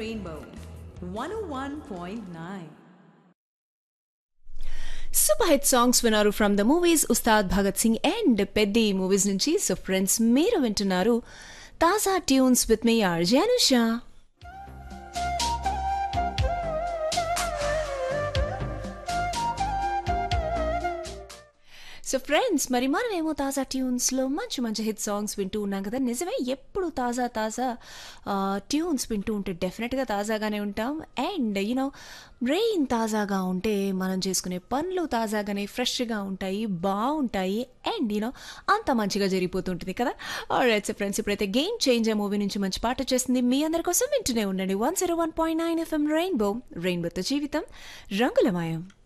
Rainbow 101.9. Super hit songs విన్నారు from the movies Ustaad Bhagat Singh and Peddi movies నుంచి so friends మీరు వింటున్నారు తాజా ట్యూన్స్ విత్ మీ ఆర్జే అనుష సో ఫ్రెండ్స్ మరి మనమేమో తాజా ట్యూన్స్లో మంచి మంచి హిట్ సాంగ్స్ వింటూ ఉన్నాం కదా నిజమే ఎప్పుడు తాజా తాజా ట్యూన్స్ వింటూ ఉంటే డెఫినెట్గా తాజాగానే ఉంటాం అండ్ యూనో బ్రెయిన్ తాజాగా ఉంటే మనం చేసుకునే పనులు తాజాగానే ఫ్రెష్గా ఉంటాయి బాగుంటాయి అండ్ యూనో అంత మంచిగా జరిగిపోతుంటుంది కదా ఆల్రైట్ ఫ్రెండ్స్ ఇప్పుడైతే గేమ్ చేంజర్ మూవీ నుంచి మంచి పాట వచ్చేసింది మీ అందరి కోసం వింటూనే ఉండండి one zero one point nine FM rainbow రెయిన్బోతో జీవితం రంగులమయం